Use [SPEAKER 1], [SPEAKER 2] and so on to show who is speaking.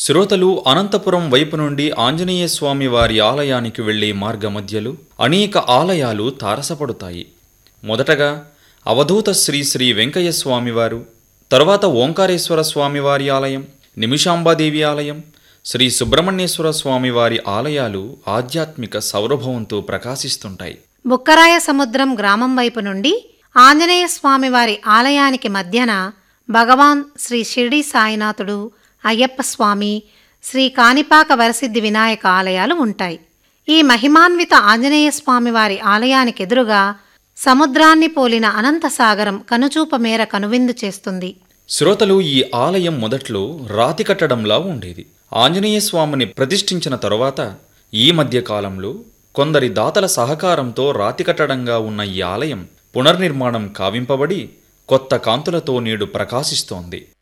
[SPEAKER 1] శ్రోతలు అనంతపురం వైపు నుండి ఆంజనేయ స్వామి వారి ఆలయానికి వెళ్లే మార్గమధ్యలో అనేక ఆలయాలు తారసపడుతాయి మొదటగా అవధూత శ్రీ శ్రీ వెంకయ్య స్వామివారు తరువాత ఓంకారేశ్వర స్వామివారి ఆలయం నిమిషాంబాదేవి ఆలయం శ్రీ సుబ్రహ్మణ్యేశ్వర స్వామివారి ఆలయాలు ఆధ్యాత్మిక సౌరభవంతో ప్రకాశిస్తుంటాయి
[SPEAKER 2] బుక్కరాయ సముద్రం గ్రామం వైపు నుండి ఆంజనేయ స్వామివారి ఆలయానికి మధ్యన భగవాన్ శ్రీ షిరిడి సాయినాథుడు అయ్యప్ప స్వామి శ్రీ కాణిపాక వరసిద్ధి వినాయక ఆలయాలు ఉంటాయి ఈ మహిమాన్విత ఆంజనేయ స్వామివారి ఆలయానికి ఎదురుగా సముద్రాన్ని పోలిన అనంత సాగరం కనుచూప మేర కనువిందు చేస్తుంది
[SPEAKER 1] శ్రోతలు ఈ ఆలయం మొదట్లో రాతి కట్టడంలా ఉండేది ఆంజనేయ స్వామిని ప్రతిష్ఠించిన తరువాత ఈ మధ్య కాలంలో కొందరి దాతల సహకారంతో రాతి కట్టడంగా ఉన్న ఈ ఆలయం పునర్నిర్మాణం కావింపబడి కొత్త కాంతులతో నేడు ప్రకాశిస్తోంది